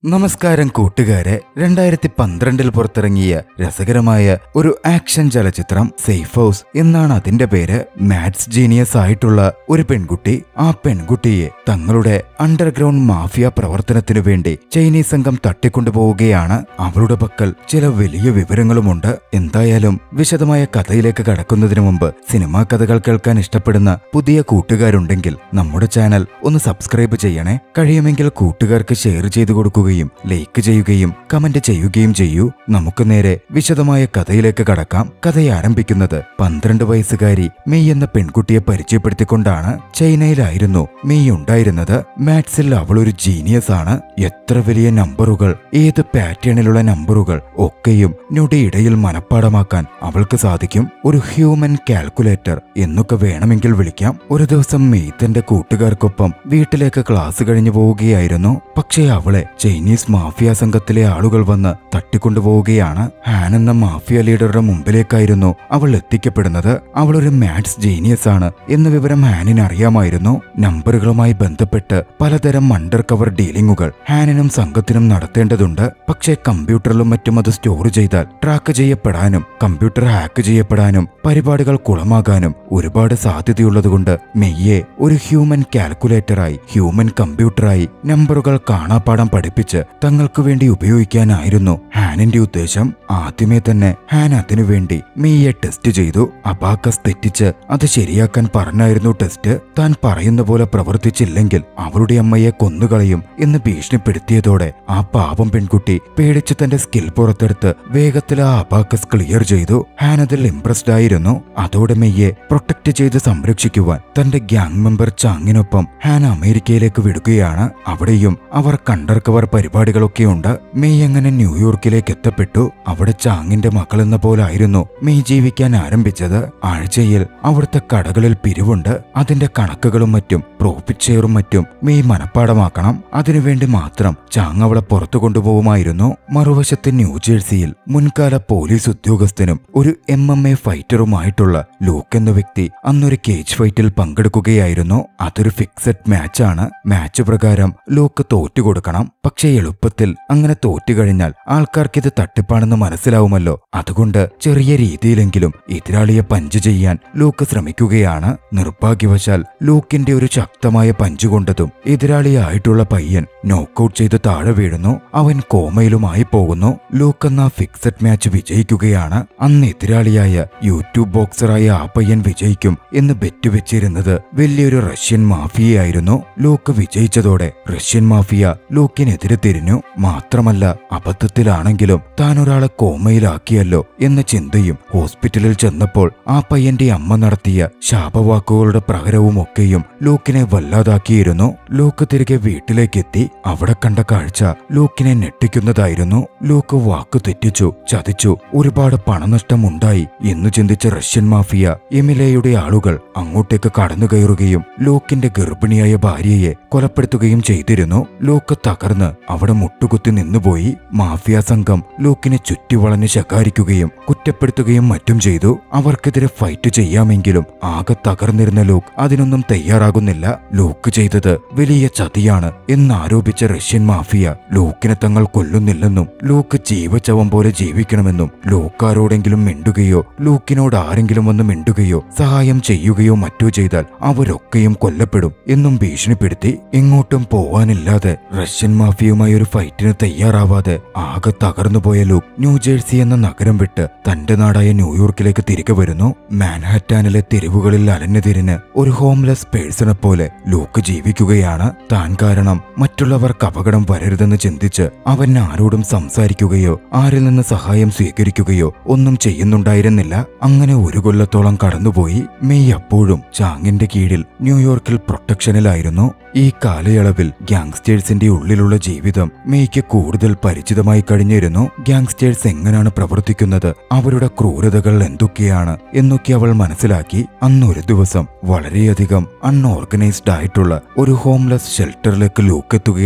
നമസ്കാരം കൂട്ടുകാരെ രണ്ടായിരത്തി പന്ത്രണ്ടിൽ പുറത്തിറങ്ങിയ രസകരമായ ഒരു ആക്ഷൻ ചലച്ചിത്രം സേഫ് ഹൗസ് എന്നാണ് അതിന്റെ പേര് മാത്സ് ജീനിയസ് ആയിട്ടുള്ള ഒരു പെൺകുട്ടി ആ പെൺകുട്ടിയെ തങ്ങളുടെ അണ്ടർഗ്രൗണ്ട് മാഫിയ പ്രവർത്തനത്തിനു വേണ്ടി ചൈനീസ് സംഘം തട്ടിക്കൊണ്ടുപോവുകയാണ് അവളുടെ പക്കൽ ചില വലിയ വിവരങ്ങളുമുണ്ട് എന്തായാലും വിശദമായ കഥയിലേക്ക് കടക്കുന്നതിന് മുമ്പ് സിനിമാ കഥകൾ കേൾക്കാൻ ഇഷ്ടപ്പെടുന്ന പുതിയ കൂട്ടുകാരുണ്ടെങ്കിൽ നമ്മുടെ ചാനൽ ഒന്ന് സബ്സ്ക്രൈബ് ചെയ്യണേ കഴിയുമെങ്കിൽ കൂട്ടുകാർക്ക് ഷെയർ ചെയ്തു കൊടുക്കുകയും ലൈക്ക് ചെയ്യുകയും കമന്റ് ചെയ്യുകയും ചെയ്യൂ നമുക്ക് നേരെ വിശദമായ കഥയിലേക്ക് കടക്കാം കഥ ആരംഭിക്കുന്നത് പന്ത്രണ്ട് വയസ്സുകാരി മെയ് എന്ന പെൺകുട്ടിയെ പരിചയപ്പെടുത്തിക്കൊണ്ടാണ് ചൈനയിലായിരുന്നു മെയ് ഉണ്ടായിരുന്നത് മാത്സിൽ അവൾ ഒരു ജീനിയസ് ആണ് എത്ര വലിയ നമ്പറുകൾ ഏത് പാറ്റേണിലുള്ള നമ്പറുകൾ ഒക്കെയും ഞൊടിയിടയിൽ മനഃപ്പാടമാക്കാൻ അവൾക്ക് സാധിക്കും ഒരു ഹ്യൂമൻ കാൽക്കുലേറ്റർ എന്നൊക്കെ വേണമെങ്കിൽ വിളിക്കാം ഒരു ദിവസം മെയ് തന്റെ കൂട്ടുകാർക്കൊപ്പം വീട്ടിലേക്ക് ക്ലാസ് കഴിഞ്ഞു പോവുകയായിരുന്നു പക്ഷേ അവളെ ചൈനീസ് മാഫിയ സംഘത്തിലെ ആളുകൾ വന്ന് തട്ടിക്കൊണ്ടുപോവുകയാണ് ഹാൻ എന്ന മാഫിയ ലീഡറുടെ മുമ്പിലേക്കായിരുന്നു അവൾ എത്തിക്കപ്പെടുന്നത് അവൾ ഒരു മാത്സ് ജീനിയസ് ആണ് എന്ന വിവരം ഹാനിന് അറിയാമായിരുന്നു നമ്പറുകളുമായി ബന്ധപ്പെട്ട് പലതരം അണ്ടർ കവർ ഡീലിംഗുകൾ ഹാനിനും സംഘത്തിനും നടത്തേണ്ടതുണ്ട് പക്ഷേ കമ്പ്യൂട്ടറിലും മറ്റും അത് സ്റ്റോർ ചെയ്താൽ ട്രാക്ക് ചെയ്യപ്പെടാനും കമ്പ്യൂട്ടർ ഹാക്ക് ചെയ്യപ്പെടാനും പരിപാടികൾ കുളമാകാനും ഒരുപാട് സാധ്യതയുള്ളതുകൊണ്ട് മെയ്യെ ഒരു ഹ്യൂമൻ കാൽക്കുലേറ്ററായി ഹ്യൂമൻ കമ്പ്യൂട്ടറായി നമ്പറുകൾ കാണാപ്പാടം പഠിപ്പിച്ച് തങ്ങൾക്ക് വേണ്ടി ഉപയോഗിക്കാനായിരുന്നു ഹാനിന്റെ ഉദ്ദേശം ആദ്യമേ തന്നെ ഹാൻ അതിനുവേണ്ടി മെയ്യെ ടെസ്റ്റ് ചെയ്തു അബാക്കസ് തെറ്റിച്ച് അത് ശരിയാക്കാൻ പറഞ്ഞായിരുന്നു ടെസ്റ്റ് താൻ പറയുന്ന പോലെ പ്രവർത്തിച്ചില്ലെങ്കിൽ അവളുടെ അമ്മയെ കൊന്നുകളയും എന്ന് ഭീഷണിപ്പെടുത്തിയതോടെ ആ പാവം പെൺകുട്ടി പേടിച്ച് തന്റെ സ്കിൽ പുറത്തെടുത്ത് വേഗത്തിൽ ആ അബാക്കസ് ക്ലിയർ ചെയ്തു ഹാൻ അതിൽ ഇംപ്രസ്ഡ് ആയിരുന്നു അതോടെ മെയ്യെ പ്രൊട്ടക്ട് ചെയ്ത് സംരക്ഷിക്കുവാൻ തന്റെ ഗ്യാങ് മെമ്പർ ചാങ്ങിനൊപ്പം ഹാൻ അമേരിക്കയിലേക്ക് വിടുകയാണ് അവിടെയും അവർ കണ്ടർ കവർ പരിപാടികളൊക്കെയുണ്ട് മെയ് അങ്ങനെ ന്യൂയോർക്കിലേക്ക് എത്തപ്പെട്ടു അവിടെ ചാങ്ങിന്റെ മകളെന്ന പോലായിരുന്നു മെയ് ജീവിക്കാൻ ആരംഭിച്ചത് ആഴ്ചയിൽ അവിടുത്തെ കടകളിൽ പിരിവുണ്ട് അതിന്റെ കണക്കുകളും മറ്റും പ്രോഫിറ്റ് ഷെയറും മറ്റും മെയ് മനഃപ്പാടമാക്കണം അതിനുവേണ്ടി മാത്രം ചാങ് അവളെ പുറത്തു കൊണ്ടുപോകുമായിരുന്നു മറുവശത്ത് ന്യൂജേഴ്സിയിൽ മുൻകാല പോലീസ് ഉദ്യോഗസ്ഥനും ഒരു എം എം എ ഫൈറ്ററുമായിട്ടുള്ള ലൂക്ക് എന്ന വ്യക്തി അന്നൊരു കേജ് ഫൈറ്റിൽ പങ്കെടുക്കുകയായിരുന്നു അതൊരു ഫിക്സഡ് മാച്ചാണ് മാച്ച് പ്രകാരം ലൂക്ക് തോറ്റുകൊടുക്കണം പക്ഷേ എളുപ്പത്തിൽ അങ്ങനെ തോറ്റുകഴിഞ്ഞാൽ ആൾക്കാർക്ക് ഇത് തട്ടിപ്പാണെന്ന് മനസ്സിലാവുമല്ലോ അതുകൊണ്ട് ചെറിയ രീതിയിലെങ്കിലും എതിരാളിയെ പഞ്ച് ചെയ്യാൻ ലൂക്ക് ശ്രമിക്കുകയാണ് നിർഭാഗ്യവശാൽ ലൂക്കിന്റെ ഒരു ശക്തമായ പഞ്ച് കൊണ്ടതും എതിരാളിയായിട്ടുള്ള പയ്യൻ നോക്കൌട്ട് ചെയ്ത് താഴെ വീഴുന്നു അവൻ കോമയിലുമായി പോകുന്നു ലൂക്ക് എന്ന ഫിക്സഡ് മാച്ച് വിജയിക്കുകയാണ് അന്ന് എതിരാളിയായ യൂട്യൂബ് ബോക്സറായ ആ പയ്യൻ വിജയിക്കും എന്ന് ബെറ്റ് വെച്ചിരുന്നത് വലിയൊരു റഷ്യൻ മാഫിയയായിരുന്നു ലൂക്ക് വിജയിച്ചതോടെ റഷ്യൻ മാഫിയ ലൂക്കിനെതിരെ തിരിഞ്ഞു മാത്രമല്ല അബദ്ധത്തിലാണെങ്കിലും താൻ ഒരാളെ കോമയിലാക്കിയല്ലോ എന്ന ചിന്തയും ഹോസ്പിറ്റലിൽ ചെന്നപ്പോൾ ആ പയ്യന്റെ അമ്മ നടത്തിയ ശാപവാക്കുകളുടെ പ്രഹരവും ഒക്കെയും ലൂക്കിനെ വല്ലാതാക്കിയിരുന്നു ലൂക്ക് തിരികെ വീട്ടിലേക്കെത്തി അവിടെ കണ്ട കാഴ്ച ലൂക്കിനെ ഞെട്ടിക്കുന്നതായിരുന്നു ലൂക്ക് വാക്ക് തെറ്റിച്ചു ചതിച്ചു ഒരുപാട് പണനഷ്ടം ഉണ്ടായി എന്ന് ചിന്തിച്ച റഷ്യൻ മാഫിയ എമിലയുടെ ആളുകൾ അങ്ങോട്ടേക്ക് കടന്നു കയറുകയും ലൂക്കിന്റെ ഗർഭിണിയായ ഭാര്യയെ കൊലപ്പെടുത്തുകയും ചെയ്തിരുന്നു ലൂക്ക് തകർന്ന് അവിടെ മുട്ടുകുത്തി നിന്നുപോയി മാഫിയ സംഘം ലൂക്കിനെ ചുറ്റിവളഞ്ഞ് ശകാരിക്കുകയും കുറ്റപ്പെടുത്തുകയും മറ്റും ചെയ്തു അവർക്കെതിരെ ഫൈറ്റ് ചെയ്യാമെങ്കിലും ആകെ തകർന്നിരുന്ന ലൂക്ക് അതിനൊന്നും തയ്യാറാകുന്നില്ല ലൂക്ക് ചെയ്തത് വലിയ ചതിയാണ് എന്നാരോപിച്ച റഷ്യൻ മാഫിയ ലൂക്കിനെ തങ്ങൾ കൊല്ലുന്നില്ലെന്നും ലൂക്ക് ജീവച്ചവം പോലെ ജീവിക്കണമെന്നും ലൂക്കാരോടെങ്കിലും മിണ്ടുകയോ ലൂക്കിനോട് ആരെങ്കിലും വന്ന് മിണ്ടുകയോ സഹായം ചെയ്യുകയോ മറ്റോ ചെയ്താൽ അവരൊക്കെയും കൊല്ലപ്പെടും എന്നും ഭീഷണിപ്പെടുത്തി എങ്ങോട്ടും പോവാനില്ലാതെ റഷ്യൻ മാഫിയുമായി ഒരു ഫൈറ്റിന് തയ്യാറാവാതെ ആകെ തകർന്നുപോയ ലൂക്ക് ന്യൂജേഴ്സി എന്ന നഗരം വിട്ട് തന്റെ നാടായ ന്യൂയോർക്കിലേക്ക് തിരികെ വരുന്നു മാൻഹാറ്റാനിലെ തെരുവുകളിൽ അലഞ്ഞു തിരിഞ്ഞ് ഒരു ഹോംലെസ് പേഴ്സണെ പോലെ ലൂക്ക് ജീവിക്കുകയാണ് താൻ കാരണം മറ്റുള്ളവർക്ക് അപകടം വരരുതെന്ന് ചിന്തിച്ച് അവൻ ആരോടും സംസാരിക്കുകയോ ആരിൽ നിന്ന് സഹായം സ്വീകരിക്കുകയോ ഒന്നും ചെയ്യുന്നുണ്ടായിരുന്നില്ല അങ്ങനെ ഒരു കൊല്ലത്തോളം കടന്നുപോയി മെയ് അപ്പോഴും ചാങ്ങിന്റെ കീഴിൽ ന്യൂയോർക്കിൽ പ്രൊട്ടക്ഷനിലായിരുന്നു ഈ കാലയളവിൽ ഗ്യാങ്സ്റ്റേഴ്സിന്റെ ഉള്ളിലുള്ള ജീവിതം മെയ്ക്ക് കൂടുതൽ പരിചിതമായി കഴിഞ്ഞിരുന്നു ഗ്യാങ്സ്റ്റേഴ്സ് എങ്ങനെയാണ് പ്രവർത്തിക്കുന്നത് അവരുടെ ക്രൂരതകൾ എന്തൊക്കെയാണ് എന്നൊക്കെ അവൾ മനസ്സിലാക്കി അന്ന് ഒരു ദിവസം വളരെയധികം അൺഓർഗനൈസ്ഡ് ആയിട്ടുള്ള ഒരു ഹോംലെസ് ഷെൽട്ടറിലേക്ക് ലൂക്കെത്തുകയാണ്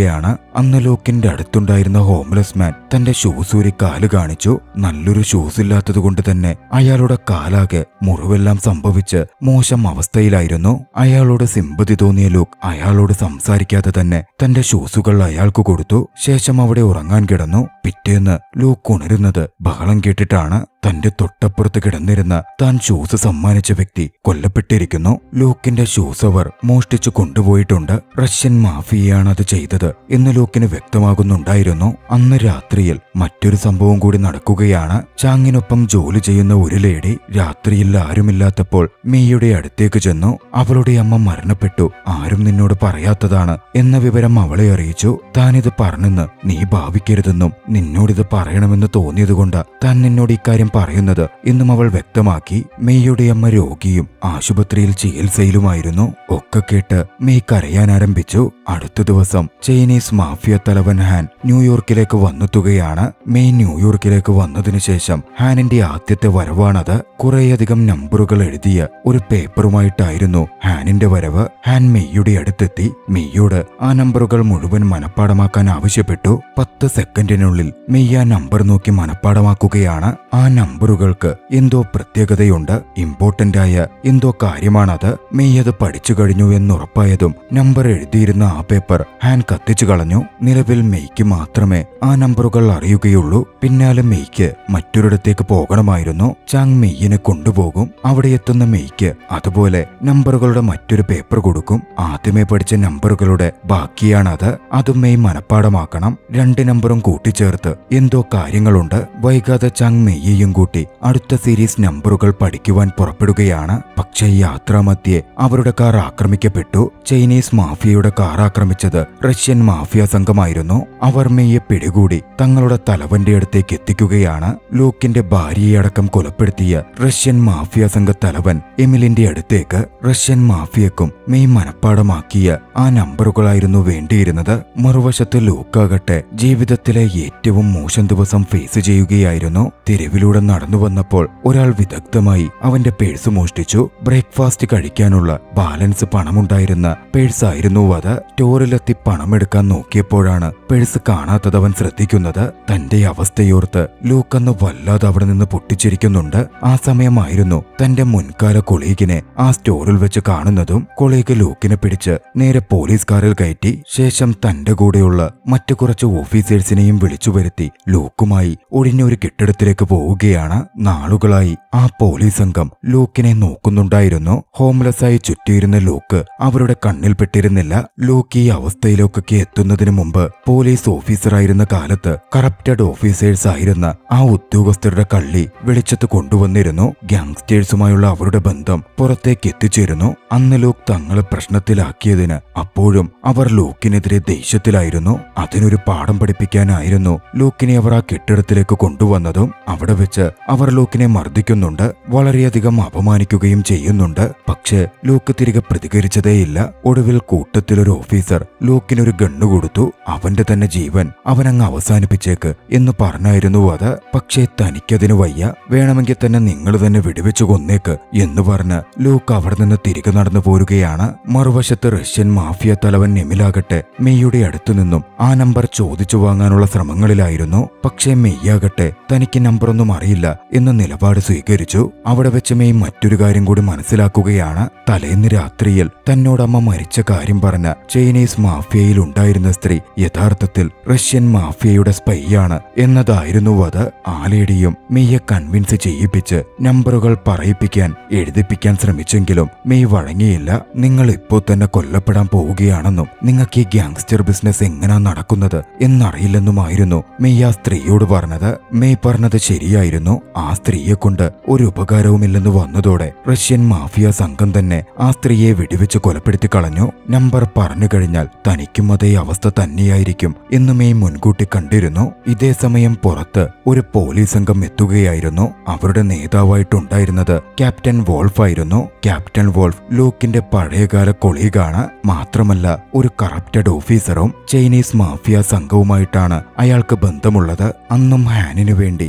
അന്ന് ലൂക്കിന്റെ അടുത്തുണ്ടായിരുന്ന ഹോംലെസ് മാൻ തന്റെ ഷൂസ് ഊരി കാല് കാണിച്ചു നല്ലൊരു ഷൂസ് ഇല്ലാത്തത് കൊണ്ട് തന്നെ അയാളുടെ കാലാകെ മുറിവെല്ലാം സംഭവിച്ച് മോശം അവസ്ഥയിലായിരുന്നു അയാളോട് സിമ്പതി തോന്നിയ ലൂക്ക് അയാളോട് സംസാരിക്കാതെ തന്നെ തന്റെ ഷൂസുകൾ അയാൾക്ക് കൊടുത്തു ശേഷം അവിടെ ഉറങ്ങാൻ കിടന്നു പിറ്റേന്ന് ലൂക്ക് ഉണരുന്നത് ബഹളം കേട്ടിട്ടാണ് തന്റെ തൊട്ടപ്പുറത്ത് കിടന്നിരുന്ന താൻ ഷൂസ് സമ്മാനിച്ച വ്യക്തി കൊല്ലപ്പെട്ടിരിക്കുന്നു ലൂക്കിന്റെ ഷൂസ് അവർ മോഷ്ടിച്ചു കൊണ്ടുപോയിട്ടുണ്ട് റഷ്യൻ മാഫിയയാണ് അത് ചെയ്തത് എന്ന് ലൂക്കിന് വ്യക്തമാകുന്നുണ്ടായിരുന്നു അന്ന് രാത്രിയിൽ മറ്റൊരു സംഭവം കൂടി നടക്കുകയാണ് ചാങ്ങിനൊപ്പം ജോലി ചെയ്യുന്ന ഒരു ലേഡി രാത്രിയിൽ ആരുമില്ലാത്തപ്പോൾ മീയുടെ അടുത്തേക്ക് ചെന്നു അവളുടെ അമ്മ മരണപ്പെട്ടു ആരും നിന്നോട് പറയാത്തതാണ് എന്ന വിവരം അവളെ അറിയിച്ചു താനിത് പറഞ്ഞെന്ന് നീ ഭാവിക്കരുതെന്നും നിന്നോടിത് പറയണമെന്ന് തോന്നിയതുകൊണ്ട് താൻ നിന്നോട് ഇക്കാര്യം പറയുന്നത് എന്നും അവൾ വ്യക്തമാക്കി മെയ്യുടെ അമ്മ രോഗിയും ആശുപത്രിയിൽ ചികിത്സയിലുമായിരുന്നു ഒക്കെ കേട്ട് മെയ് കരയാൻ ആരംഭിച്ചു അടുത്ത ദിവസം ചൈനീസ് മാഫിയ തലവൻ ഹാൻ ന്യൂയോർക്കിലേക്ക് വന്നെത്തുകയാണ് മെയ് ന്യൂയോർക്കിലേക്ക് വന്നതിനു ശേഷം ഹാനിന്റെ ആദ്യത്തെ വരവാണത് കുറേയധികം നമ്പറുകൾ എഴുതിയ ഒരു പേപ്പറുമായിട്ടായിരുന്നു ഹാനിന്റെ വരവ് ഹാൻ മെയ്യുടെ അടുത്തെത്തി മെയ്യോട് ആ നമ്പറുകൾ മുഴുവൻ മനഃപ്പാടമാക്കാൻ ആവശ്യപ്പെട്ടു പത്ത് സെക്കൻഡിനുള്ളിൽ മെയ് ആ നമ്പർ നോക്കി മനഃപ്പാടമാക്കുകയാണ് ആ നമ്പറുകൾക്ക് എന്തോ പ്രത്യേകതയുണ്ട് ഇമ്പോർട്ടന്റ് ആയ എന്തോ കാര്യമാണത് മെയ് അത് പഠിച്ചു കഴിഞ്ഞു എന്നുറപ്പായതും നമ്പർ എഴുതിയിരുന്ന ആ പേപ്പർ ഹാൻ കത്തിച്ചു കളഞ്ഞു നിലവിൽ മെയ്ക്ക് മാത്രമേ ആ നമ്പറുകൾ അറിയുകയുള്ളൂ പിന്നാലെ മെയ്ക്ക് മറ്റൊരിടത്തേക്ക് പോകണമായിരുന്നു ചാങ് മെയ്യിനെ കൊണ്ടുപോകും അവിടെ എത്തുന്ന മെയ്ക്ക് അതുപോലെ നമ്പറുകളുടെ മറ്റൊരു പേപ്പർ കൊടുക്കും ആദ്യമേ പഠിച്ച നമ്പറുകളുടെ ബാക്കിയാണത് അതും മെയ് മനഃപ്പാടമാക്കണം രണ്ട് നമ്പറും കൂട്ടിച്ചേർത്ത് എന്തോ കാര്യങ്ങളുണ്ട് വൈകാതെ ചാങ് മെയ്യെയും കൂട്ടി അടുത്ത സീരീസ് നമ്പറുകൾ പഠിക്കുവാൻ പുറപ്പെടുകയാണ് പക്ഷേ യാത്രാമധ്യേ അവരുടെ കാർ ആക്രമിക്കപ്പെട്ടു ചൈനീസ് മാഫിയയുടെ കാർ ആക്രമിച്ചത് റഷ്യൻ മാഫിയ സംഘമായിരുന്നു അവർ മെയ്യെ പിടികൂടി തങ്ങളുടെ തലവന്റെ അടുത്തേക്ക് എത്തിക്കുകയാണ് ലൂക്കിന്റെ ഭാര്യയെ അടക്കം കൊലപ്പെടുത്തിയ റഷ്യൻ മാഫിയ സംഘ തലവൻ എമിലിന്റെ അടുത്തേക്ക് റഷ്യൻ മാഫിയക്കും മെയ് മനഃപ്പാടമാക്കിയ ആ നമ്പറുകളായിരുന്നു വേണ്ടിയിരുന്നത് മറുവശത്ത് ലൂക്കാകട്ടെ ജീവിതത്തിലെ ഏറ്റവും മോശം ദിവസം ഫേസ് ചെയ്യുകയായിരുന്നു തെരുവിലൂടെ നടന്നു വന്നപ്പോൾ ഒരാൾ വിദഗ്ധമായി അവന്റെ പേഴ്സ് മോഷ്ടിച്ചു ബ്രേക്ക്ഫാസ്റ്റ് കഴിക്കാനുള്ള ബാലൻസ് പണമുണ്ടായിരുന്ന പേഴ്സായിരുന്നു അത് സ്റ്റോറിലെത്തി പണമെടുക്കാൻ നോക്കിയപ്പോഴാണ് പേഴ്സ് കാണാത്തത് അവൻ ശ്രദ്ധിക്കുന്നത് തന്റെ അവസ്ഥയോർത്ത് ലൂക്ക് അന്ന് വല്ലാതെ അവിടെ നിന്ന് പൊട്ടിച്ചിരിക്കുന്നുണ്ട് ആ സമയമായിരുന്നു തന്റെ മുൻകാല കൊളീഗിനെ ആ സ്റ്റോറിൽ വെച്ച് കാണുന്നതും കൊളീഗ് ലൂക്കിനെ പിടിച്ച് നേരെ പോലീസ് കാറിൽ കയറ്റി ശേഷം തന്റെ കൂടെയുള്ള മറ്റു കുറച്ച് ഓഫീസേഴ്സിനെയും വിളിച്ചു വരുത്തി ലൂക്കുമായി ഒഴിഞ്ഞൊരു കെട്ടിടത്തിലേക്ക് പോവുകയാണ് നാളുകളായി ആ പോലീസ് സംഘം ലൂക്കിനെ നോക്കുന്നുണ്ടായിരുന്നു ഹോംലെസ് ആയി ചുറ്റിയിരുന്ന ലൂക്ക് അവരുടെ കണ്ണിൽപ്പെട്ടിരുന്നില്ല ലൂക്ക് ഈ അവസ്ഥയിലേക്കൊക്കെ എത്തുന്നതിന് മുമ്പ് പോലീസ് ഓഫീസറായിരുന്ന കാലത്ത് കറപ്റ്റഡ് ഓഫീസേഴ്സ് ആയിരുന്ന ആ ഉദ്യോഗസ്ഥരുടെ കള്ളി വെളിച്ചത്ത് കൊണ്ടുവന്നിരുന്നു ഗ്യാങ്സ്റ്റേഴ്സുമായുള്ള അവരുടെ ബന്ധം പുറത്തേക്ക് എത്തിച്ചേരുന്നു അന്ന് ലൂക്ക് തങ്ങളെ പ്രശ്നത്തിലാക്കിയതിന് അപ്പോഴും അവർ ലൂക്കിനെതിരെ ദേഷ്യത്തിലായിരുന്നു അതിനൊരു പാഠം പഠിപ്പിക്കാനായിരുന്നു ലൂക്കിനെ അവർ ആ കെട്ടിടത്തിലേക്ക് കൊണ്ടുവന്നതും അവിടെ വെച്ച് അവർ ലൂക്കിനെ മർദ്ദിക്കുന്നുണ്ട് വളരെയധികം അപമാനിക്കുകയും ചെയ്യുന്നുണ്ട് പക്ഷേ ലൂക്ക് തിരികെ പ്രതികരിച്ചതേയില്ല ഒടുവിൽ കൂട്ടത്തിലൊരു ഓഫീസർ ലൂക്കിനൊരു ഗണ്ണു കൊടുത്തു അവന്റെ തന്നെ ജീവൻ അവനങ്ങ് അവസാനിപ്പിച്ചേക്ക് എന്ന് പറഞ്ഞായിരുന്നു അത് പക്ഷേ തനിക്കതിന് വയ്യ വേണമെങ്കിൽ തന്നെ നിങ്ങൾ തന്നെ വെടിവെച്ചു കൊന്നേക്ക് എന്ന് പറഞ്ഞ് ലൂക്ക് അവിടെ നിന്ന് തിരികെ നടന്നു പോരുകയാണ് മറുവശത്ത് റഷ്യൻ മാഫിയ തലവൻ എമിലാകട്ടെ മെയ്യുടെ അടുത്തു നിന്നും ആ നമ്പർ ചോദിച്ചു വാങ്ങാനുള്ള ശ്രമങ്ങളിലായിരുന്നു പക്ഷേ മെയ്യാകട്ടെ തനിക്ക് നമ്പറൊന്നും അറിയില്ല എന്ന നിലപാട് സ്വീകരിച്ചു അവിടെ വെച്ച് മെയ് മറ്റൊരു കാര്യം കൂടി മനസ്സിലാക്കുകയാണ് തലേന്ന് രാത്രിയിൽ തന്നോടമ്മ മരിച്ച കാര്യം പറഞ്ഞ ചൈനീസ് മാഫിയയിൽ ഉണ്ടായിരുന്ന സ്ത്രീ യഥാർത്ഥത്തിൽ റഷ്യൻ മാഫിയയുടെ സ്പൈയാണ് എന്നതായിരുന്നു അത് ആലേഡിയും മെയ്യെ കൺവിൻസ് ചെയ്യിപ്പിച്ച് നമ്പറുകൾ പറയിപ്പിക്കാൻ എഴുതിപ്പിക്കാൻ ശ്രമിച്ചെങ്കിലും മെയ് വഴങ്ങിയില്ല നിങ്ങൾ ഇപ്പോൾ തന്നെ കൊല്ലപ്പെടാൻ പോവുകയാണെന്നും നിങ്ങൾക്ക് ഈ ഗ്യാങ്സ്റ്റർ ബിസിനസ് എങ്ങനാ നടക്കുന്നത് എന്നറിയില്ലെന്നുമായിരുന്നു മെയ് ആ സ്ത്രീയോട് പറഞ്ഞത് മെയ് പറഞ്ഞത് ശരിയായിരുന്നു ആ സ്ത്രീയെ കൊണ്ട് ഒരു ഉപകാരവുമില്ലെന്ന് വന്നതോടെ റഷ്യൻ മാഫിയ സംഘം തന്നെ ആ സ്ത്രീയെ വെടിവെച്ച് കൊലപ്പെടുത്തി കളഞ്ഞു നമ്പർ പറഞ്ഞു കഴിഞ്ഞാൽ തനിക്കും അതേ അവസ്ഥ തന്നെയായിരിക്കും എന്ന് മെയ് മുൻകൂട്ടി കണ്ടിരുന്നു ഇതേ സമയം പുറത്ത് ഒരു പോലീസ് സംഘം എത്തുകയായിരുന്നു അവരുടെ നേതാവായിട്ടുണ്ടായിരുന്നത് ക്യാപ്റ്റൻ വോൾഫ് ആയിരുന്നു ക്യാപ്റ്റൻ വോൾഫ് ലൂക്കിന്റെ പഴയകാല കൊളീഗാണ് മാത്രമല്ല ഒരു കറപ്റ്റഡ് ഓഫീസറും ചൈനീസ് മാഫിയ സംഘവുമായിട്ടാണ് അയാൾക്ക് ബന്ധമുള്ളത് അന്നും ഹാനിനു വേണ്ടി മെയ്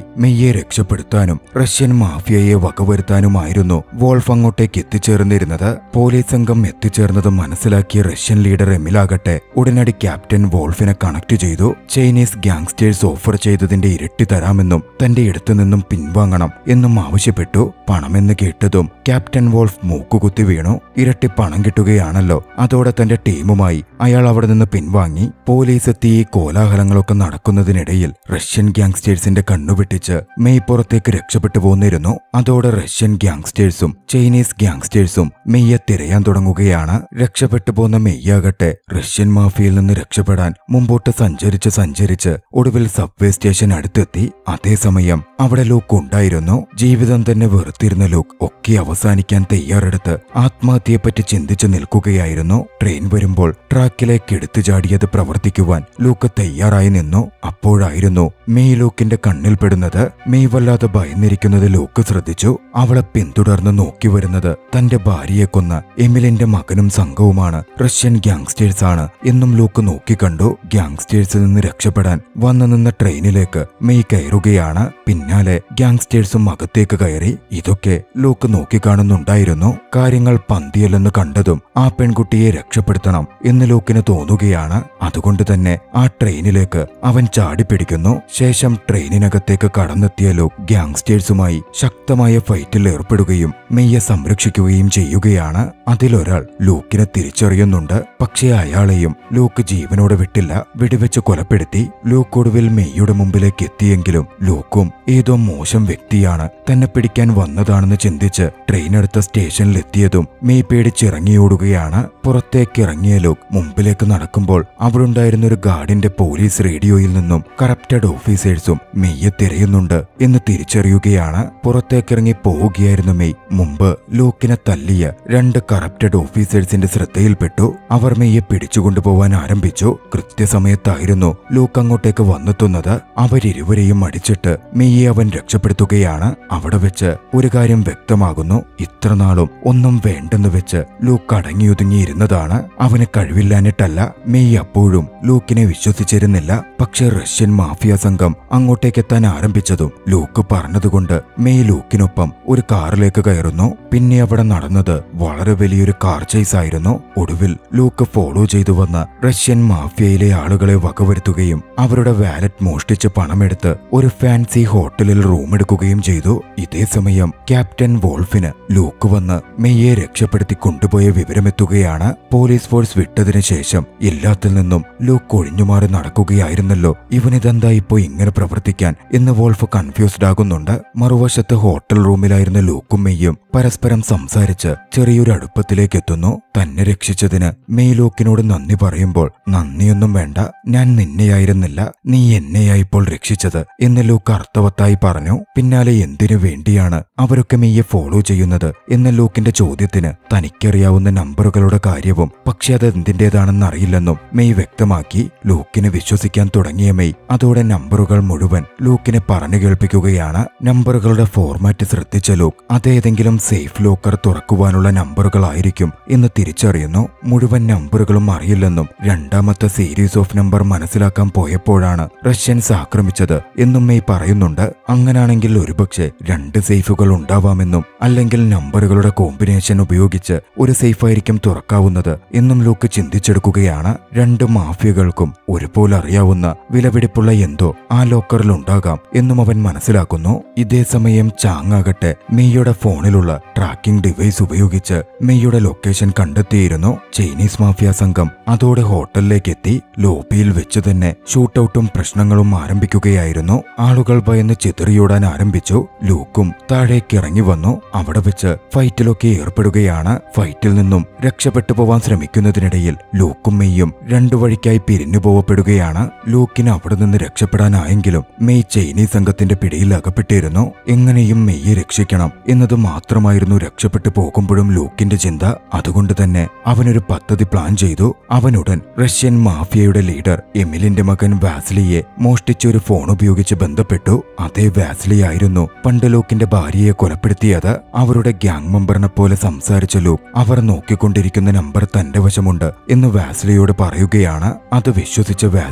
മെയ്യെ രക്ഷപ്പെടുത്താനും റഷ്യൻ മാഫിയയെ വകവരുത്താനുമായിരുന്നു വോൾഫ് അങ്ങോട്ടേക്ക് എത്തിച്ചേർന്നിരുന്നത് പോലീസ് സംഘം എത്തിച്ചേർന്നത് മനസ്സിലാക്കിയ റഷ്യൻ ലീഡർ എമിലാകട്ടെ ഉടനടി ക്യാപ്റ്റൻ വോൾഫിനെ കണക്ട് ചെയ്തു ചൈനീസ് ഗാങ്സ്റ്റേഴ്സ് ഓഫർ ചെയ്തതിന്റെ ഇരട്ടി തരാമെന്നും തന്റെ അടുത്തു നിന്നും പിൻവാങ്ങണം എന്നും ആവശ്യപ്പെട്ടു പണമെന്ന് കേട്ടതും ക്യാപ്റ്റൻ വോൾഫ് മൂക്കുകുത്തി വീണു ഇരട്ടി പണം കിട്ടുകയാണല്ലോ അതോടെ തന്റെ ടീമുമായി അയാൾ അവിടെ നിന്ന് പിൻവാങ്ങി പോലീസ് എത്തി ഈ കോലാഹലങ്ങളൊക്കെ നടക്കുന്നതിനിടയിൽ റഷ്യൻ ഗ്യാങ്സ്റ്റേഴ്സിന്റെ കണ്ണുവെട്ടിച്ച് മെയ് പുറത്തേക്ക് രക്ഷപ്പെട്ടു പോന്നിരുന്നു അതോടെ റഷ്യൻ ഗ്യാങ്സ്റ്റേഴ്സും ചൈനീസ് ഗ്യാങ്സ്റ്റേഴ്സും മെയ്യെ തിരയാൻ തുടങ്ങുകയാണ് രക്ഷപ്പെട്ടു പോന്ന മെയ്യാകട്ടെ റഷ്യൻ മാഫിയയിൽ നിന്ന് രക്ഷപ്പെടാൻ മുമ്പോട്ട് സഞ്ചരിച്ച് സഞ്ചരിച്ച് ഒടുവിൽ സബ്വേ സ്റ്റേഷൻ അടുത്തെത്തി അതേസമയം അവിടെ ലൂക്ക് ഉണ്ടായിരുന്നു ജീവിതം തന്നെ വെറുത്തിരുന്ന ലൂക്ക് ഒക്കെ അവസാനിക്കാൻ തയ്യാറെടുത്ത് ആത്മഹത്യയെപ്പറ്റി ചിന്തിച്ചു നിൽക്കുകയായിരുന്നു ട്രെയിൻ വരുമ്പോൾ ട്രാക്കിലേക്ക് എടുത്തു ചാടിയത് പ്രവർത്തിക്കുവാൻ ലൂക്ക് തയ്യാറായി നിന്നു അപ്പോഴായിരുന്നു മെയ് ലൂക്കിന്റെ കണ്ണിൽപ്പെടുന്നത് മെയ് വല്ലാതെ ഭയന്നിരിക്കുന്നത് ലൂക്ക് ശ്രദ്ധിച്ചു അവളെ പിന്തുടർന്ന് നോക്കി വരുന്നത് തന്റെ ഭാര്യയെ കൊന്ന എമിലിന്റെ മകനും സംഘവുമാണ് റഷ്യൻ ഗ്യാങ്സ്റ്റേഴ്സ് ആണ് എന്നും ലൂക്ക് നോക്കിക്കണ്ടു ഗ്യാങ്സ്റ്റേഴ്സിൽ നിന്ന് രക്ഷപ്പെടാൻ വന്നു നിന്ന ട്രെയിനിലേക്ക് മെയ് കയറുകയാണ് പിന്നാലെ ഗ്യാങ്സ്റ്റേഴ്സും അകത്തേക്ക് കയറി ഇതൊക്കെ ലൂക്ക് നോക്കിക്കാണുന്നുണ്ടായിരുന്നു കാര്യങ്ങൾ പന്തിയല്ലെന്ന് കണ്ടതും ആ പെൺകുട്ടിയെ രക്ഷപ്പെടുത്തണം എന്ന് ലൂക്കിന് തോന്നുകയാണ് അതുകൊണ്ട് തന്നെ ആ ട്രെയിനിലേക്ക് അവൻ ചാടിപ്പിടിക്കുന്നു ശേഷം ട്രെയിനിനകത്തേക്ക് കടന്നെത്തിയ ലൂക്ക് ഗ്യാങ്സ്റ്റേഴ്സുമായി ശക്തമായ ഫൈറ്റിൽ ഏർപ്പെടുകയും മെയ്യെ സംരക്ഷിക്കുകയും ചെയ്യുകയാണ് അതിലൊരാൾ ലൂക്കിനെ തിരിച്ചറിയുന്നുണ്ട് പക്ഷേ അയാളെയും ലൂക്ക് ജീവനോടെ വിട്ടില്ല വെടിവെച്ച് കൊലപ്പെടുത്തി ലൂക്ക് ഒടുവിൽ മെയ്യുടെ മുമ്പിലേക്ക് എത്തിയെങ്കിലും ലൂക്കും ഏതോ മോശം വ്യക്തിയാണ് തന്നെ പിടിക്കാൻ വന്നതാണെന്ന് ചിന്തിച്ച് ട്രെയിൻ അടുത്ത സ്റ്റേഷനിലെത്തിയതും മെയ് പേടിച്ചിറങ്ങിയോടുകയാണ് പുറത്തേക്ക് ഇറങ്ങിയ ലൂക്ക് മുമ്പിലേക്ക് നടക്കുമ്പോൾ അവിടുണ്ടായിരുന്ന ഒരു ഗാർഡിന്റെ പോലീസ് റേഡിയോയിൽ നിന്നും കറപ്റ്റഡ് ഓഫീസേഴ്സും മെയ്യെ തിരയുന്നുണ്ട് എന്ന് തിരിച്ചറിയുകയാണ് പുറത്തേക്കിറങ്ങി പോവുകയായിരുന്നു മെയ് മുമ്പ് ലൂക്കിനെ തല്ലിയ രണ്ട് കറപ്റ്റഡ് ഓഫീസേഴ്സിന്റെ ശ്രദ്ധയിൽപ്പെട്ടു അവർ മെയ്യെ പിടിച്ചുകൊണ്ടുപോവാൻ ആരംഭിച്ചു കൃത്യസമയത്തായിരുന്നു ലൂക്ക് അങ്ങോട്ടേക്ക് വന്നെത്തുന്നത് അവരിരുവരെയും അടിച്ചിട്ട് മെയ്യെ അവൻ രക്ഷപ്പെടുത്തുകയാണ് അവിടെ വെച്ച് ഒരു കാര്യം വ്യക്തമാകുന്നു ഇത്രനാളും ഒന്നും വേണ്ടെന്ന് വെച്ച് ലൂക്ക് അടങ്ങിയൊതുങ്ങിയിരുന്നതാണ് അവന് കഴിവില്ലാഞ്ഞിട്ടല്ല മെയ് അപ്പോഴും ലൂക്കിനെ വിശ്വസിച്ചിരുന്നില്ല പക്ഷേ റഷ്യൻ മാഫിയ സംഘം അങ്ങോട്ടേക്ക് എത്താൻ ആരംഭിച്ചതും ലൂക്ക് പറഞ്ഞതുകൊണ്ട് മെയ് ലൂക്കിനൊപ്പം ഒരു കാറിലേക്ക് കയറുന്നു പിന്നെ അവിടെ നടന്നത് വളരെ വലിയൊരു കാർ ചേസ് ആയിരുന്നു ഒടുവിൽ ലൂക്ക് ഫോളോ ചെയ്തു വന്ന റഷ്യൻ മാഫിയയിലെ ആളുകളെ വകവരുത്തുകയും അവരുടെ വാലറ്റ് മോഷ്ടിച്ച് പണമെടുത്ത് ഒരു ഫാൻസി ഹോട്ടലിൽ റൂം എടുക്കുകയും ചെയ്തു ഇതേ സമയം ക്യാപ്റ്റൻ വോൾഫിന് ലൂക്ക് വന്ന് മെയ്യെ രക്ഷപ്പെടുത്തി കൊണ്ടുപോയ വിവരമെത്തുകയാണ് പോലീസ് ഫോഴ്സ് വിട്ടതിനു ശേഷം എല്ലാത്തിൽ നിന്നും ലൂക്ക് ഒഴിഞ്ഞുമാറി നടക്കുകയായിരുന്നല്ലോ ഇവനിതെന്താ ഇപ്പോ ഇങ്ങനെ പ്രവർത്തിക്കാൻ എന്ന് വോൾഫ് കൺഫ്യൂസ്ഡ് ആകുന്നുണ്ട് മറുവശത്ത് ഹോട്ടൽ റൂമിലായിരുന്ന ലൂക്കും മെയ്യും പരസ്പരം സംസാരിച്ച് ചെറിയൊരു അടുപ്പത്തിലേക്ക് എത്തുന്നു തന്നെ രക്ഷിച്ചതിന് മെയ് ലൂക്കിനോട് നന്ദി പറയുമ്പോൾ നന്ദിയൊന്നും വേണ്ട ഞാൻ നിന്നെയായിരുന്നില്ല നീ എന്നെയായിപ്പോൾ രക്ഷിച്ചത് എന്ന് ലൂക്ക് അർത്ഥവത്തായി പറഞ്ഞു പിന്നാലെ എന്തിനു വേണ്ടിയാണ് അവരൊക്കെ മെയ്യെ ഫോളോ ചെയ്യുന്നത് എന്ന ലൂക്കിന്റെ ചോദ്യത്തിന് തനിക്കറിയാവുന്ന നമ്പറുകളുടെ കാര്യവും പക്ഷെ അത് എന്തിന്റേതാണെന്ന് അറിയില്ലെന്നും മെയ് വ്യക്തമാക്കി ലൂക്കിനെ വിശ്വസിക്കാൻ തുടങ്ങിയ മെയ് അതോടെ നമ്പറുകൾ മുഴുവൻ ലൂക്കിനെ പറഞ്ഞു കേൾപ്പിക്കുകയാണ് നമ്പറുകളുടെ ഫോർമാറ്റ് ശ്രദ്ധിച്ച ലൂക്ക് അതേതെങ്കിലും സേഫ് ലോക്കർ തുറക്കുവാനുള്ള നമ്പറുകളായിരിക്കും എന്ന് തിരിച്ചറിയുന്നു മുഴുവൻ നമ്പറുകളും അറിയില്ലെന്നും രണ്ടാമത്തെ സീരീസ് ഓഫ് നമ്പർ മനസ്സിലാക്കാൻ പോയപ്പോഴാണ് റഷ്യൻസ് ആക്രമിച്ചത് എന്നും മെയ് പറയുന്നുണ്ട് അങ്ങനാണെങ്കിൽ ഒരുപക്ഷെ രണ്ട് സേഫുകൾ ഉണ്ടാവാമെന്നും അല്ലെങ്കിൽ നമ്പറുകളുടെ കോമ്പിനേഷൻ ഉപയോഗിച്ച് ഒരു സേഫായിരിക്കും തുറക്കാവുന്നത് എന്നും ലൂക്ക് ചിന്തിച്ചെടുക്കുകയാണ് രണ്ട് മാഫിയകൾക്കും ഒരുപോലെ അറിയാവുന്ന വിലപിടിപ്പുള്ള എന്തോ ആ ലോക്കറിൽ ഉണ്ടാകാം എന്നും അവൻ മനസ്സിലാക്കുന്നു ഇതേ സമയം ചാങ്ങാകട്ടെ മെയ്യുടെ ഫോണിലുള്ള ട്രാക്കിംഗ് ഡിവൈസ് ഉപയോഗിച്ച് മെയ്യുടെ ലൊക്കേഷൻ കണ്ടെത്തിയിരുന്നു ചൈനീസ് മാഫിയ സംഘം അതോടെ ഹോട്ടലിലേക്ക് എത്തി ലോബിയിൽ വെച്ച് തന്നെ ഷൂട്ടൌട്ടും പ്രശ്നങ്ങളും ആരംഭിക്കുകയായിരുന്നു ആളുകൾ ഭയന്ന് ചിതറിയോടാൻ ആരംഭിച്ചു ലൂക്കും താഴേക്ക് ഇറങ്ങി വന്നു അവിടെ വെച്ച് ഫൈറ്റിലൊക്കെ ഏർപ്പെടുകയാണ് ഫൈറ്റിൽ നിന്നും രക്ഷപ്പെട്ടു പോവാൻ ശ്രമിക്കുന്നതിനിടയിൽ ലൂക്കും മെയ്യും രണ്ടു വഴിക്കായി പിരിഞ്ഞു പോവപ്പെടുകയാണ് ലൂക്കിന് അവിടെ നിന്ന് രക്ഷപ്പെടാനായെങ്കിലും മെയ് ചൈനീസ് സംഘത്തിന്റെ പിടിയിൽ അകപ്പെട്ടിരുന്നു എങ്ങനെയും മെയ്യെ രക്ഷിക്കണം എന്നത് മാത്രമായിരുന്നു രക്ഷപ്പെട്ടു പോകുമ്പോഴും ലൂക്കിന്റെ ചിന്ത അതുകൊണ്ട് തന്നെ അവനൊരു പദ്ധതി പ്ലാൻ ചെയ്തു അവനുടൻ റഷ്യൻ മാഫിയയുടെ ലീഡർ എമിലിന്റെ മകൻ വാസ്ലിയെ മോഷ്ടിച്ചൊരു ഫോൺ ഉപയോഗിച്ച് ബന്ധപ്പെട്ടു അതേ വാസ്ലി ആയിരുന്നു പണ്ട് ലൂക്കിന്റെ ഭാര്യയെ കൊലപ്പെടുത്തിയത് അവരുടെ ഗ്യാങ് മെമ്പറിനെ പോലെ സംസാരിച്ച ലൂക്ക് അവർ നോക്കിക്കൊണ്ടിരിക്കുന്ന നമ്പർ തന്റെ വശമുണ്ട് എന്ന് വാസ്ലിയോട് പറയുകയാണ് അത് വിശ്വസിച്ച വാസ്ലി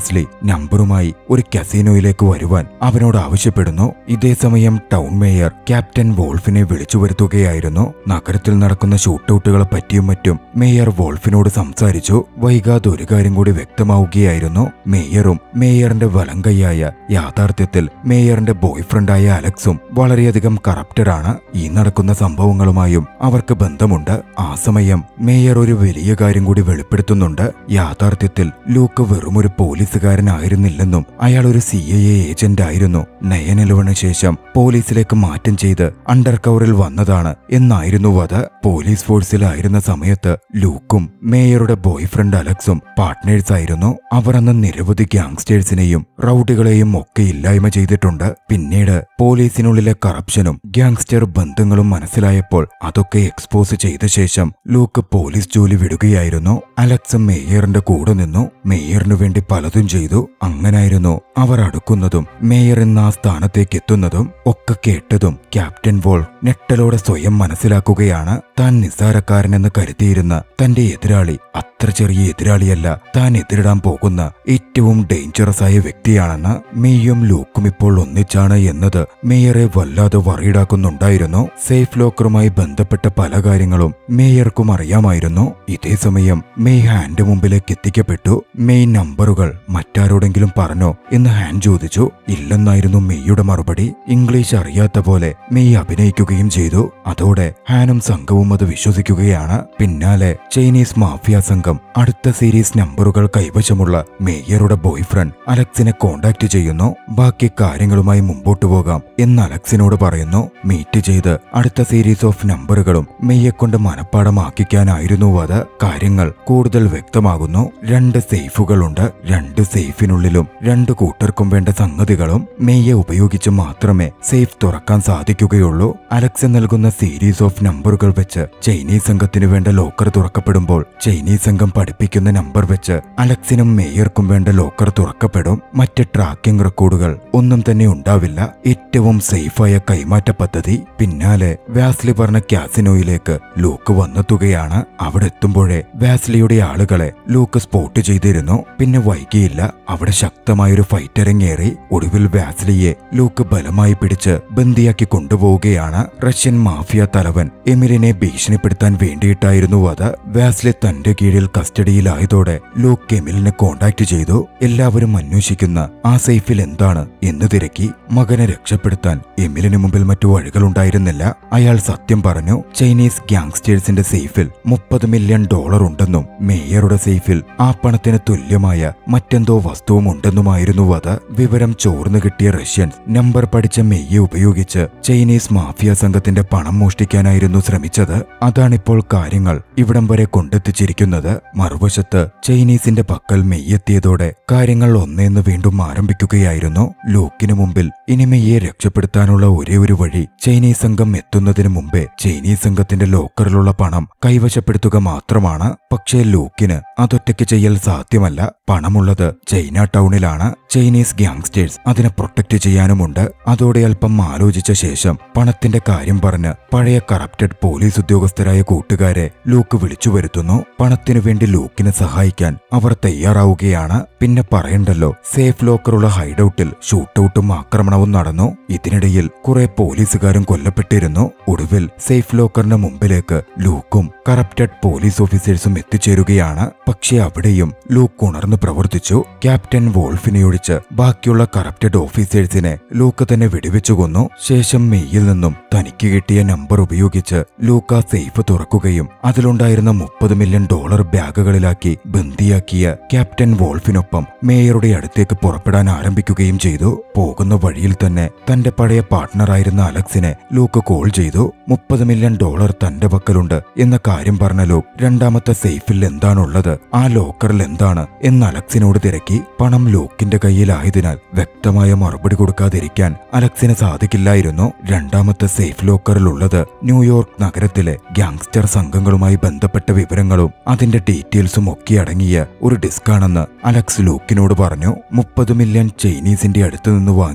നമ്പറുമായി ഒരു കസീനോയിലേക്ക് വരുവാൻ അവനോട് ആവശ്യപ്പെടുന്നു ഇതേസമയം ടൗൺ മേയർ ക്യാപ്റ്റൻ വോൾഫിനെ വിളിച്ചു വരുത്തുകയായിരുന്നു നഗരത്തിൽ നടക്കുന്ന ഷൂട്ടൌട്ടുകളെ പറ്റിയും മറ്റും മേയർ വോൾഫിനോട് സംസാരിച്ചു വൈകാതെ ഒരു കാര്യം കൂടി വ്യക്തമാവുകയായിരുന്നു മേയറും മേയറിന്റെ വലങ്കയ്യായ യാഥാർത്ഥ്യത്തിൽ മേയറിന്റെ ബോയ്ഫ്രണ്ടായ അലക്സും വളരെയധികം കറപ്റ്റഡ് ആണ് ഈ നടക്കുന്ന സംഭവങ്ങളുമായും അവർക്ക് ബന്ധമുണ്ട് ആ സമയം മേയർ ഒരു വലിയ കാര്യം കൂടി വെളിപ്പെടുത്തുന്നുണ്ട് യാഥാർത്ഥ്യത്തിൽ ലൂക്ക് വെറുമൊരു പോലീസുകാരനായിരുന്നില്ലെന്നും അയാൾ ഒരു സി ഐ എ ഏജന്റ് ആയിരുന്നു നയൻ ഇലവന് ശേഷം പോലീസിലേക്ക് മാറ്റം ചെയ്ത് അണ്ടർ കവറിൽ വന്നതാണ് എന്നായിരുന്നു അത് പോലീസ് ഫോഴ്സിലായിരുന്ന സമയത്ത് ലൂക്കും മേയറുടെ ബോയ്ഫ്രണ്ട് അലക്സും പാർട്ട്നേഴ്സ് ആയിരുന്നു അവർ അന്ന് നിരവധി ഗ്യാങ്സ്റ്റേഴ്സിനെയും റൌഡികളെയും ഒക്കെ ഇല്ലായ്മ ചെയ്തിട്ടുണ്ട് പിന്നീട് പോലീസിനുള്ളിലെ കറപ്ഷനും ഗ്യാങ്സ്റ്റർ ബന്ധങ്ങളും മനസ്സിലായപ്പോൾ അതൊക്കെ എക്സ്പോസ് ചെയ്ത ശേഷം ലൂക്ക് പോലീസ് ജോലി വിടുകയായിരുന്നു അലക്സ് മേയറിന്റെ കൂടെ നിന്നു മേയറിനു വേണ്ടി പലതും ചെയ്തു അങ്ങനായിരുന്നു അവർ അടുക്കുന്നതും മേയർ എന്ന ആ സ്ഥാനത്തേക്ക് എത്തുന്നതും ഒക്കെ കേട്ടതും ക്യാപ്റ്റൻ വോൾ ഞെട്ടലോടെ സ്വയം മനസ്സിലാക്കുകയാണ് താൻ നിസ്സാരക്കാരനെന്ന് കരുതിയിരുന്ന തന്റെ എതിരാളി അത്ര ചെറിയ എതിരാളിയല്ല താൻ എതിരിടാൻ പോകുന്ന ഏറ്റവും ഡേഞ്ചറസ് ആയ വ്യക്തിയാണെന്ന് മേയും ലൂക്കും ഇപ്പോൾ ഒന്നിച്ചാണ് എന്നത് മേയറെ വല്ലാതെ വറിയിടാക്കുന്നുണ്ടായിരുന്നു സേഫ് ലോക്കറുമായി ബന്ധപ്പെട്ട പല കാര്യങ്ങളും മേയർക്കും അറിയാമായിരുന്നു ഇതേസമയം മെയ് ഹാൻഡ് മുമ്പിലേക്ക് എത്തിക്കപ്പെട്ടു മെയ് നമ്പറുകൾ മറ്റാരോടെങ്കിലും പറഞ്ഞോ എന്ന് ഹാൻ ചോദിച്ചു ഇല്ലെന്നായിരുന്നു മെയ്യുടെ മറുപടി ഇംഗ്ലീഷ് അറിയാത്ത പോലെ മെയ് അഭിനയിക്കുകയും ചെയ്തു അതോടെ ഹാനും സംഘവും അത് വിശ്വസിക്കുകയാണ് പിന്നാലെ ചൈനീസ് മാഫിയ സംഘം അടുത്ത സീരീസ് നമ്പറുകൾ കൈവശമുള്ള മേയറുടെ ബോയ്ഫ്രണ്ട് അലക്സിനെ കോണ്ടാക്ട് ചെയ്യുന്നു ബാക്കി കാര്യങ്ങളുമായി മുമ്പോട്ടു പോകാം എന്ന് അലക്സിനോട് പറയുന്നു മീറ്റ് ചെയ്ത് അടുത്ത സീരീസ് ഓഫ് നമ്പറുകളും മെയ്യെ കൊണ്ട് മനഃപ്പാടമാക്കിക്കാനായിരുന്നു അത് കാര്യങ്ങൾ കൂടുതൽ വ്യക്തമാകുന്നു രണ്ട് സേഫുകളുണ്ട് രണ്ട് സേഫിനുള്ളിലും രണ്ട് കൂട്ടർക്കും വേണ്ട സംഗതികളും മെയ്യെ ഉപയോഗിച്ച് മാത്രമേ സേഫ് തുറക്കാൻ സാധിക്കുകയുള്ളൂ അലക്സ് നൽകുന്ന സീരീസ് ഓഫ് നമ്പറുകൾ വെച്ച് ചൈനീസ് സംഘത്തിന് വേണ്ട ലോക്കർ തുറക്കപ്പെടുമ്പോൾ ചൈനീസ് സംഘം പഠിപ്പിക്കുന്ന നമ്പർ വെച്ച് അലക്സിനും മേയർക്കും വേണ്ട ലോക്കർ തുറക്കപ്പെടും മറ്റ് ട്രാക്കിംഗ് റെക്കോർഡുകൾ ഒന്നും തന്നെ ഉണ്ടാവില്ല ഏറ്റവും സേഫായ കൈമാറ്റ പദ്ധതി പിന്നാലെ വാസ്ലി പറഞ്ഞ കാസിനോയിലേക്ക് ലൂക്ക് വന്നെത്തുകയാണ് അവിടെ എത്തുമ്പോഴേ വാസ്ലിയുടെ ആളുകളെ ലൂക്ക് സ്പോട്ട് ചെയ്തിരുന്നു പിന്നെ വൈകിയില്ല അവിടെ ശക്തമായൊരു ഫൈറ്റ് ഇറങ്ങേറി ഒടുവിൽ വാസ്ലിയെ ലൂക്ക് ബലമായി പിടിച്ച് ബന്ദിയാക്കി കൊണ്ടുപോവുകയാണ് റഷ്യൻ മാഫിയ തലവൻ എമിലിനെ ഭീഷണിപ്പെടുത്താൻ വേണ്ടിയിട്ടായിരുന്നു അത് വാസ്ലി തന്റെ കീഴിൽ കസ്റ്റഡിയിലായതോടെ ലൂക്ക് എമിലിനെ കോണ്ടാക്ട് ചെയ്തു എല്ലാവരും അന്വേഷിക്കുന്ന ആ സേഫിൽ എന്താണ് എന്ന് തിരക്കി മകനെ രക്ഷപ്പെടുത്താൻ എമിലിന് മുമ്പിൽ മറ്റു വഴികളുണ്ടായിരുന്നില്ല അയാൾ സത്യം പറഞ്ഞു ചൈനീസ് ഗ്യാങ്സ്റ്റേഴ്സിന്റെ സേഫിൽ മുപ്പത് മില്യൺ ഡോളർ ഉണ്ടെന്നും മേയറുടെ സേഫിൽ ആ പണത്തിന് തുല്യമായ മറ്റെന്തോ വസ്തുവും ഉണ്ടെന്നുമായിരുന്നു അത് വിവരം ചോർന്നു കിട്ടിയ റഷ്യൻസ് നമ്പർ പഠിച്ച മെയ്യെ ഉപയോഗിച്ച് ചൈനീസ് മാഫിയ സംഘത്തിന്റെ പണം മോഷ്ടിക്കാനായിരുന്നു ശ്രമിച്ചത് അതാണിപ്പോൾ കാര്യങ്ങൾ ഇവിടം വരെ കൊണ്ടെത്തിച്ചിരിക്കുന്നത് മറുവശത്ത് ചൈനീസിന്റെ പക്കൽ മെയ്യെത്തിയതോടെ കാര്യങ്ങൾ ഒന്നേന്ന് വീണ്ടും ആരംഭിക്കുകയായിരുന്നു ലൂക്കിനു മുമ്പിൽ ഇനി മെയ്യെ രക്ഷപ്പെടുത്താനുള്ള ഒരേ ഒരു വഴി ചൈനീസ് സംഘം എത്തുന്നതിന് മുമ്പേ ചൈനീസ് സംഘത്തിന്റെ ലോക്കറിലുള്ള പണം കൈവശപ്പെടുത്തുക മാത്രമാണ് പക്ഷേ ലൂക്കിന് അതൊറ്റയ്ക്ക് ചെയ്യൽ സാധ്യമല്ല പണമുള്ളത് ചൈന ടൗണിലാണ് ചൈനീസ് ഗ്യാങ്സ്റ്റേഴ്സ് അതിനെ പ്രൊട്ടക്ട് ചെയ്യാനുമുണ്ട് അതോടെ അല്പം ആലോചിച്ച ശേഷം പണത്തിന്റെ കാര്യം പറഞ്ഞ് പഴയ കറപ്റ്റഡ് പോലീസ് ഉദ്യോഗസ്ഥരായ കൂട്ടുകാരെ ലൂക്ക് വിളിച്ചു വരുത്തുന്നു പണത്തിനു വേണ്ടി ലൂക്കിനെ സഹായിക്കാൻ അവർ തയ്യാറാവുകയാണ് പിന്നെ പറയണ്ടല്ലോ സേഫ് ലോക്കറുള്ള ഹൈഡൌട്ടിൽ ഷൂട്ടൌട്ടും ആക്രമണവും നടന്നു ഇതിനിടയിൽ കുറെ പോലീസുകാരും കൊല്ലപ്പെട്ടിരുന്നു ഒടുവിൽ സേഫ് ലോക്കറിന് മുമ്പിലേക്ക് ലൂക്കും കറപ്റ്റഡ് പോലീസ് ഓഫീസേഴ്സും എത്തിച്ചേരുകയാണ് പക്ഷെ അവിടെയും ലൂക്ക് ഉണർന്നു പ്രവർത്തിച്ചു ക്യാപ്റ്റൻ വോൾഫിനെ ഒഴിച്ച് ബാക്കിയുള്ള കറപ്റ്റഡ് ഓഫീസേഴ്സിനെ ലൂക്ക് തന്നെ വെടിവെച്ചു കൊന്നു ശേഷം മെയ്യിൽ നിന്നും തനിക്ക് കിട്ടിയ നമ്പർ ഉപയോഗിച്ച് ലൂക്ക് ആ സേഫ് തുറക്കുകയും അതിലുണ്ടായിരുന്ന മുപ്പത് മില്യൺ ഡോളർ ബാഗുകളിലാക്കി ബന്ദിയാക്കിയ ക്യാപ്റ്റൻ വോൾഫിനൊപ്പം മേയറുടെ അടുത്തേക്ക് പുറപ്പെടാൻ ആരംഭിക്കുകയും ചെയ്തു പോകുന്ന വഴിയിൽ തന്നെ തന്റെ പഴയ പാർട്ട്ണറായിരുന്ന അലക്സിനെ ലൂക്ക് കോൾ ചെയ്തു മുപ്പത് മില്യൺ ഡോളർ തന്റെ പക്കലുണ്ട് എന്ന കാര്യം പറഞ്ഞ ലൂക്ക് രണ്ടാമത്തെ സേഫിൽ എന്താണുള്ളത് ആ ലോക്കറിൽ എന്താണ് എന്ന് അലക്സിനോട് തിരക്കി പണം ലൂക്കിന്റെ കയ്യിലായതിനാൽ വ്യക്തമായ മറുപടി കൊടുക്കാതിരിക്കാൻ അലക്സിന് സാധിക്കില്ലായിരുന്നു രണ്ടാമത്തെ സേഫ് ലോക്കറിലുള്ളത് ന്യൂയോർക്ക് നഗരത്തിലെ ഗ്യാങ്സ്റ്റർ സംഘങ്ങളുമായി ബന്ധപ്പെട്ട വിവരങ്ങളും അതിന്റെ ഡീറ്റെയിൽസും ഒക്കെ അടങ്ങിയ ഒരു ഡിസ്കാണെന്ന് അലക്സ് ലൂക്കിനോട് പറഞ്ഞു മുപ്പത് മില്യൺ ചൈനീസിന്റെ അടുത്ത് നിന്ന് വാങ്ങി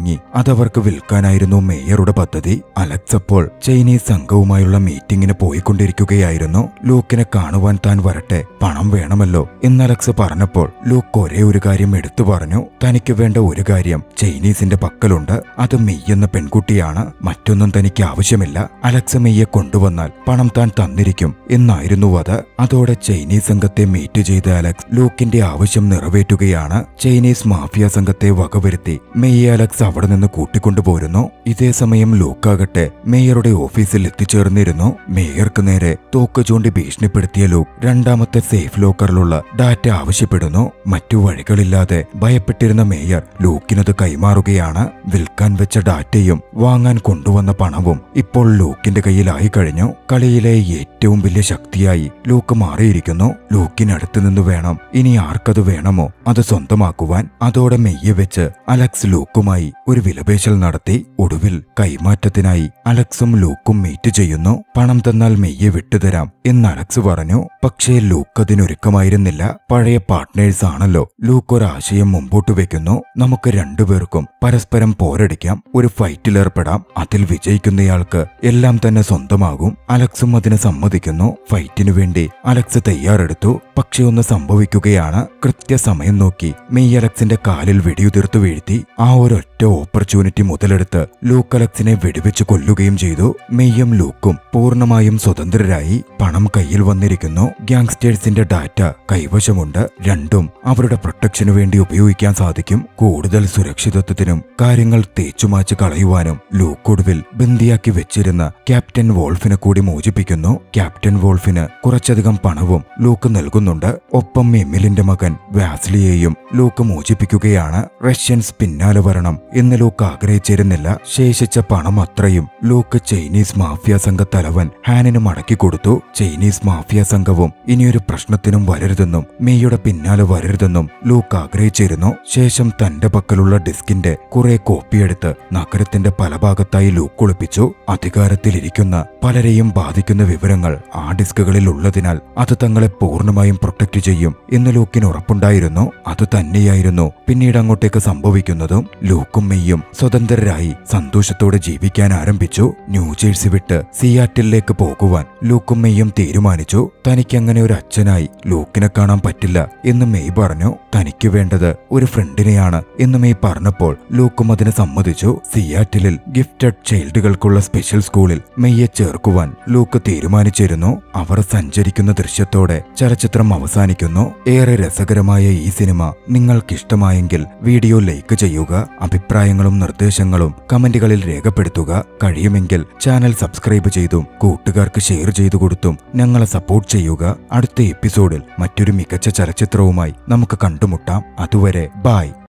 അതവർക്ക് വിൽക്കാനായിരുന്നു മേയറുടെ പദ്ധതി അലക്സ് അപ്പോൾ ചൈനീസ് സംഘവുമായുള്ള മീറ്റിംഗിന് പോയിക്കൊണ്ടിരിക്കുകയായിരുന്നു ലൂക്കിനെ കാണുവാൻ താൻ വരട്ടെ പണം വേണമല്ലോ എന്ന് അലക്സ് പറഞ്ഞപ്പോൾ ലൂക്ക് ഒരേ ഒരു കാര്യം എടുത്തു പറഞ്ഞു തനിക്ക് വേണ്ട ഒരു കാര്യം ചൈനീസിന്റെ പക്കലുണ്ട് അത് മെയ് എന്ന പെൺകുട്ടിയാണ് മറ്റൊന്നും തനിക്ക് ആവശ്യമില്ല അലക്സ് മെയ്യെ കൊണ്ടുവന്നാൽ പണം താൻ തന്നിരിക്കും എന്നായിരുന്നു അത് അതോടെ ചൈനീസ് സംഘത്തെ മീറ്റ് ചെയ്ത അലക്സ് ലൂക്കിന്റെ ആവശ്യം നിറവേറ്റുകയാണ് ചൈനീസ് മാഫിയ സംഘത്തെ വകവരുത്തി മെയ്യെ അലക്സ് അവിടെ നിന്ന് കൂട്ടിക്കൊണ്ടുപോരുന്നു ഇതേ സമയം ലൂക്കാകട്ടെ മേയറുടെ ഓഫീസിൽ എത്തിച്ചേർന്നിരുന്നു മേയർക്ക് നേരെ തോക്ക് ചൂണ്ടി ഭീഷണിപ്പെടുത്തിയ ലൂക്ക് രണ്ടാമത്തെ സേഫ് ലോക്കറിലുള്ള ഡാറ്റ ആവശ്യപ്പെടുന്നു മറ്റു വഴികളില്ലാതെ ഭയപ്പെട്ടിരുന്ന മേയർ ലൂക്കിനത് കൈമാറുകയാണ് വിൽക്കാൻ വെച്ച ഡാറ്റയും വാങ്ങാൻ കൊണ്ടുവന്ന പണവും ഇപ്പോൾ ലൂക്കിന്റെ കയ്യിലായി കഴിഞ്ഞു കളിയിലെ ഏറ്റവും വലിയ ശക്തിയായി ലൂക്ക് മാറിയിരിക്കുന്നു ലൂക്കിനടുത്ത് നിന്ന് വേണം ഇനി ആർക്കത് വേണമോ അത് സ്വന്തമാക്കുവാൻ അതോടെ മെയ്യെ വെച്ച് അലക്സ് ലൂക്കുമായി ഒരു വിലപേശൽ നടത്തി ഒടുവിൽ കൈമാറ്റത്തിനായി അലക്സും ലൂക്കും മീറ്റ് ചെയ്യുന്നു പണം തന്നാൽ മെയ്യെ വിട്ടുതരാം എന്ന് അലക്സ് പറഞ്ഞു പക്ഷേ ലൂക്ക് അതിനൊരുക്കമായിരുന്നില്ല പഴയ പാർട്ട്നേഴ്സ് ആണല്ലോ ലൂക്ക് ഒരാശയം മുമ്പോട്ട് വെക്കുന്നു നമുക്ക് രണ്ടുപേർക്കും പരസ്പരം പോരടിക്കാം ഒരു ഫൈറ്റിലേർപ്പെടാം അതിൽ വിജയിക്കുന്നയാൾക്ക് എല്ലാം തന്നെ സ്വന്തമാകും അലക്സും അതിന് സമ്മതിക്കുന്നു ഫൈറ്റിനു വേണ്ടി അലക്സ് തയ്യാറെടുത്തു പക്ഷെ ഒന്ന് സംഭവിക്കുകയാണ് കൃത്യസമയം നോക്കി മെയ് അലക്സിന്റെ കാലിൽ വെടിയുതിർത്തു വീഴ്ത്തി ആ ഒരൊറ്റ ഓപ്പർച്യൂണിറ്റി മുതലെടുത്ത് ലൂക്ക് അലക്സിനെ വെടിവെച്ച് കൊല്ലുകയും ചെയ്തു മെയ്യും ലൂക്കും പൂർണ്ണമായും സ്വതന്ത്രരായി പണം കയ്യിൽ വന്നിരിക്കുന്നു ഗ്യാങ്സ്റ്റേഴ്സിന്റെ ഡാറ്റ കൈവശമുണ്ട് രണ്ടും അവരുടെ പ്രൊട്ടക്ഷനു വേണ്ടി ഉപയോഗിക്കാൻ സാധിക്കും കൂടുതൽ സുരക്ഷിതത്വത്തിനും കാര്യങ്ങൾ തേച്ചുമാച്ച് കളയുവാനും ലൂക്ക് ഒടുവിൽ ബന്ദിയാക്കി വെച്ചിരുന്ന ക്യാപ്റ്റൻ വോൾഫിനെ കൂടി മോചിപ്പിക്കുന്നു ക്യാപ്റ്റൻ വോൾഫിന് കുറച്ചധികം പണവും ലൂക്ക് നൽകുന്നുണ്ട് ഒപ്പം എമിലിന്റെ മകൻ വാസ്ലിയെയും ലൂക്ക് മോചിപ്പിക്കുകയാണ് റഷ്യൻസ് പിന്നാലെ വരണം എന്ന് ലൂക്ക് ആഗ്രഹിച്ചിരുന്നില്ല ശേഷിച്ച പണം അത്രയും ലൂക്ക് ചൈനീസ് മാഫിയ സംഘ തലവൻ ഹാനിന് മടക്കി കൊടുത്തു ചൈനീസ് മാഫിയ സംഘവും ഇനിയൊരു പ്രശ്നത്തിനും വരരുതെന്നും മെയ്യുടെ പിന്നാലെ വരരുതെന്നും ലൂക്ക് ആഗ്രഹിച്ചിരുന്നു ശേഷം തന്റെ പക്കലുള്ള ഡിസ്കിന്റെ കുറെ കോപ്പിയെടുത്ത് നഗരത്തിന്റെ പല ഭാഗത്തായി ലൂക്ക് ഒളിപ്പിച്ചു അധികാരത്തിലിരിക്കുന്ന പലരെയും ബാധിക്കുന്ന വിവരങ്ങൾ ആ ഡിസ്കുകളിൽ ഉള്ളതിനാൽ അത് തങ്ങളെ പൂർണ്ണമായും പ്രൊട്ടക്ട് ചെയ്യും എന്ന് ലൂക്കിന് ഉറപ്പുണ്ടായിരുന്നു അത് തന്നെയായിരുന്നു പിന്നീട് അങ്ങോട്ടേക്ക് സംഭവിക്കുന്നതും ലൂക്കും മെയ്യും സ്വതന്ത്രരായി സന്തോഷത്തോടെ ജീവിക്കാൻ ആരംഭിച്ചു ന്യൂജേഴ്സി വിട്ട് സിയാറ്റിലേക്ക് പോകുവാൻ ലൂക്കും മെയ്യും തീരുമാനിച്ചു തനിക്ക് അങ്ങനെ ഒരു അച്ഛനായി ലൂക്കിനെ കാണാൻ പറ്റില്ല എന്ന് മെയ് പറഞ്ഞു തനിക്ക് വേണ്ടത് ഒരു ഫ്രണ്ടിനെയാണ് എന്ന് മെയ് പറഞ്ഞപ്പോൾ ലൂക്കും അതിന് സമ്മതിച്ചു സിയാറ്റിലിൽ ഗിഫ്റ്റഡ് ചൈൽഡുകൾക്കുള്ള സ്പെഷ്യൽ സ്കൂളിൽ മെയ്യെ ചേർക്കുവാൻ ലൂക്ക് തീരുമാനിച്ചിരുന്നു അവർ സഞ്ചരിക്കുന്ന ദൃശ്യത്തോടെ ചലച്ചിത്രം അവസാനിക്കുന്നു ഏറെ രസകരമായ ഈ സിനിമ നിങ്ങൾക്കിഷ്ടമായെങ്കിൽ വീഡിയോ ലൈക്ക് ചെയ്യുക അഭിപ്രായങ്ങളും നിർദ്ദേശങ്ങളും കമന്റുകളിൽ രേഖപ്പെടുത്തുക കഴിയുമെങ്കിൽ ചാനൽ സബ്സ്ക്രൈബ് ചെയ്തും കൂട്ടുകാർക്ക് ഷെയർ ചെയ്തു കൊടുത്തും ഞങ്ങളെ സപ്പോർട്ട് ചെയ്യുക അടുത്ത എപ്പിസോഡിൽ മറ്റൊരു മികച്ച ചലച്ചിത്രവുമായി നമുക്ക് കണ്ടുമുട്ടാം അതുവരെ ബായ്